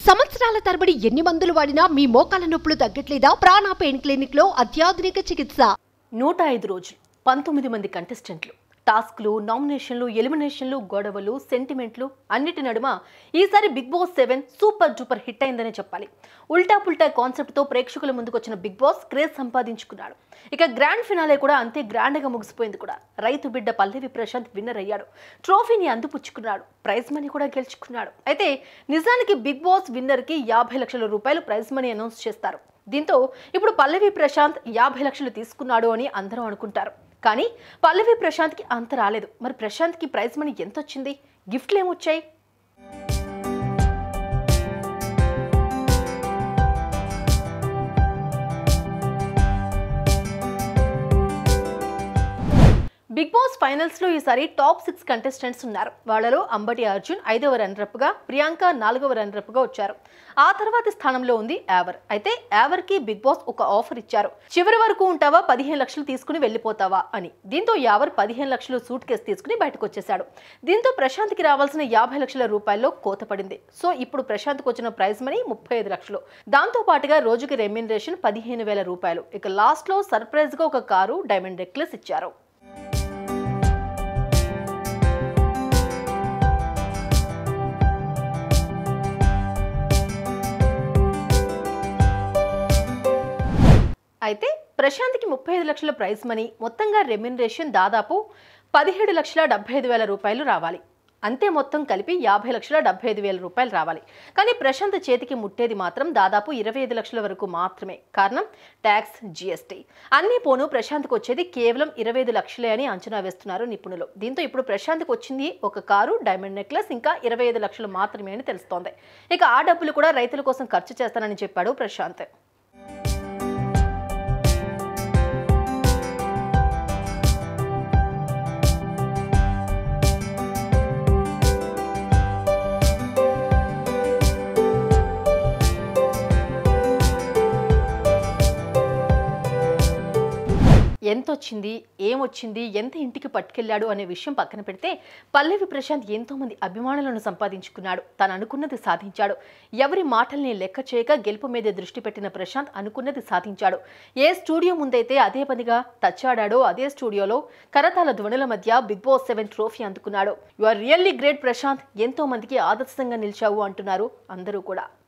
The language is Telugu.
సంవత్సరాల తరబడి ఎన్ని మందులు వాడినా మీ మోకాల నొప్పులు తగ్గట్లేదా ప్రాణ పెయిన్ క్లినిక్ లో అత్యాధునిక చికిత్స నూట ఐదు రోజులు పంతొమ్మిది మంది కంటెస్టెంట్లు టాస్క్లు నామినేషన్లు ఎలిమినేషన్లు గొడవలు సెంటిమెంట్లు అన్నిటి నడుమ ఈసారి big boss seven super duper hit అయిందనే చెప్పాలి ఉల్టా పుల్టా కాన్సెప్ట్తో ప్రేక్షకుల ముందుకు వచ్చిన బిగ్ బాస్ క్రేజ్ సంపాదించుకున్నాడు ఇక గ్రాండ్ ఫినాలే కూడా అంతే గ్రాండ్గా ముగిసిపోయింది కూడా రైతు బిడ్డ పల్లవి ప్రశాంత్ విన్నర్ అయ్యాడు ట్రోఫీని అందిపుచ్చుకున్నాడు ప్రైజ్ మనీ కూడా గెలుచుకున్నాడు అయితే నిజానికి బిగ్ బాస్ విన్నర్కి యాభై లక్షల రూపాయలు ప్రైజ్ మనీ అనౌన్స్ చేస్తారు దీంతో ఇప్పుడు పల్లవి ప్రశాంత్ యాభై లక్షలు తీసుకున్నాడు అని అందరూ అనుకుంటారు కానీ పల్లవి ప్రశాంత్కి అంత రాలేదు మరి ప్రశాంత్కి ప్రైజ్ మనీ ఎంత వచ్చింది గిఫ్ట్లు ఏమొచ్చాయి బిగ్ బాస్ ఫైనల్స్ లో ఈసారి టాప్ సిక్స్ కంటెస్టెంట్స్ ఉన్నారు వాళ్ళలో అంబటి అర్జున్ ఐదవ రన్నరప్ గా ప్రియాంక నాలుగవ రన్నరప్ గా వచ్చారు ఆ తర్వాతి స్థానంలో ఉంది యావర్ అయితే యావర్ కి బిగ్ బాస్ ఒక ఆఫర్ ఇచ్చారు చివరి వరకు ఉంటావా పదిహేను లక్షలు తీసుకుని వెళ్ళిపోతావా అని దీంతో యావర్ పదిహేను లక్షలు సూట్ కేసు తీసుకుని బయటకు వచ్చేశాడు దీంతో ప్రశాంత్ కి రావాల్సిన యాభై లక్షల రూపాయల్లో కోత పడింది సో ఇప్పుడు ప్రశాంత్కి వచ్చిన ప్రైజ్ మనీ ముప్పై ఐదు లక్షలు దాంతో పాటుగా రోజుకి రెమ్యూనరేషన్ పదిహేను వేల రూపాయలు ఇక లాస్ట్ లో సర్ప్రైజ్ గా ఒక కారు డైమండ్ నెక్లెస్ ఇచ్చారు అయితే ప్రశాంత్కి ముప్పై ఐదు లక్షల ప్రైజ్ మనీ మొత్తంగా రెమ్యునరేషన్ దాదాపు పదిహేడు లక్షల డెబ్బై ఐదు వేల రూపాయలు రావాలి అంతే మొత్తం కలిపి యాభై లక్షల డెబ్బై ఐదు వేల రూపాయలు రావాలి కానీ ప్రశాంత్ చేతికి ముట్టేది మాత్రం దాదాపు ఇరవై ఐదు లక్షల వరకు మాత్రమే కారణం ట్యాక్స్ జీఎస్టీ అన్ని పోను ప్రశాంత్కి వచ్చేది కేవలం ఇరవై ఐదు లక్షలే అని అంచనా వేస్తున్నారు నిపుణులు దీంతో ఇప్పుడు ప్రశాంత్కి వచ్చింది ఒక కారు డైమండ్ నెక్లెస్ ఇంకా ఇరవై ఐదు లక్షలు మాత్రమే అని తెలుస్తోంది ఇక ఆ డబ్బులు కూడా రైతుల కోసం ఖర్చు చేస్తానని చెప్పాడు ప్రశాంత్ ఎంత వచ్చింది ఏమొచ్చింది ఎంత ఇంటికి పట్టుకెళ్ళాడు అనే విషయం పక్కన పెడితే పల్లవి ప్రశాంత్ ఎంతో మంది అభిమానులను సంపాదించుకున్నాడు తను అనుకున్నది సాధించాడు ఎవరి మాటల్ని లెక్క చేయక గెలుపు మీద దృష్టి పెట్టిన ప్రశాంత్ అనుకున్నది సాధించాడు ఏ స్టూడియో ముందైతే అదే పనిగా తచ్చాడాడో అదే స్టూడియోలో కరతాల ధ్వనుల మధ్య బిగ్ బాస్ సెవెన్ ట్రోఫీ అందుకున్నాడు you are really great Prashanth ఎంతో మందికి ఆదర్శంగా నిలిచావు అంటున్నారు అందరూ కూడా